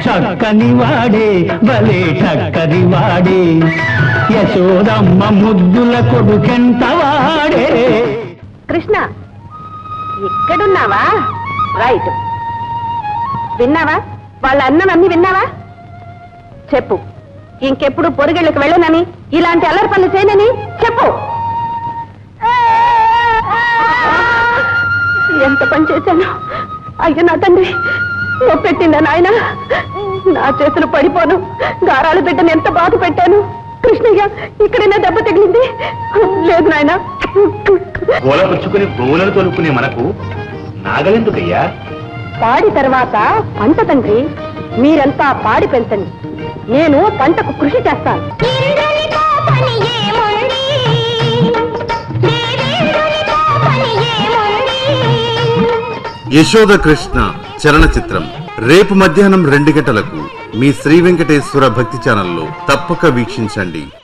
చక్కని వాడే భలే చక్కని వాడే యశోదమ్మ ముద్దుల కొడుకెంత వాడే కృష్ణ ఇక్కడున్నావా రైట్ విన్నావా వాళ్ళ అన్నమన్నీ విన్నావా చెప్పు ఇంకెప్పుడు పొరుగిళ్ళకి వెళ్ళనని ఇలాంటి అల్లరి పనులు చేయనని చెప్పు ఎంత పని చేశాను అయ్యో నా తండ్రి నొప్పెట్టిందా నాయన నా చేతులు పడిపోను గారాలు బిడ్డను ఎంత బాధ పెట్టాను కృష్ణయ్య ఇక్కడైనా దెబ్బ తగిలింది లేదు నాయన గోల పుచ్చుకుని గోవులను తొలుకునే మనకు నాగలెందుకయ్యా పాడి తర్వాత పంట తండ్రి మీరంతా పాడి పెంచండి నేను పంటకు కృషి చేస్తాను ఇంద్రునితో పని ఏముంది దేవేంద్రునితో పని ఏముంది యశోద కృష్ణ చలనచిత్రం రేపు మధ్యాహ్నం రెండు గంటలకు మీ శ్రీ వెంకటేశ్వర భక్తి ఛానల్లో తప్పక వీక్షించండి